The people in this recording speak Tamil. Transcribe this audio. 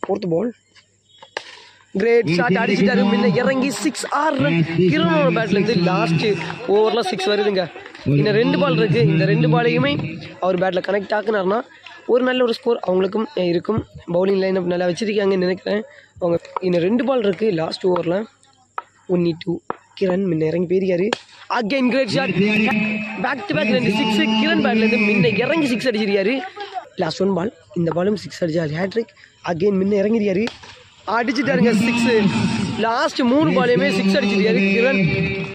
ஃபோர்த் பால் கிரேட் ஷாட் அடிச்சிட்டாரு முன்ன இறங்கி சிக்ஸ் ஆறு ரன் கிரணோட பேட்ல இருந்து லாஸ்ட் ஓவர்ல சிக்ஸ் வருதுங்க இன்னும் ரெண்டு பால் இருக்கு இந்த ரெண்டு பாலையுமே அவர் பேட்ல கனெக்ட் ஆக்குனாருன்னா ஒரு நல்ல ஒரு ஸ்கோர் அவங்களுக்கும் இருக்கும் பவுலிங் லைன் நல்லா வச்சிருக்காங்கன்னு நினைக்கிறேன் அவங்க இன்னும் ரெண்டு பால் இருக்கு லாஸ்ட் ஓவரில் ஒன்னி டூ கிரண் முன்ன இறங்கி போயிருக்காரு again great shot back to back ரெண்டு சிக்ஸ் கிரண் பேட்ல இருந்து முன்ன இறங்கி சிக்ஸ் அடிச்சிருக்காரு லாஸ்ட் ஒன் பால் இந்த பாலும் சிக்ஸ் அடிச்சாரு ஹேட்ரிக் அகைன் முன்ன இறங்கிருக்காரு அடிச்சிட்டாருங்க சிக்ஸ் லாஸ்ட் மூணு பாலையுமே சிக்ஸ் அடிச்சிருக்காரு கிரண்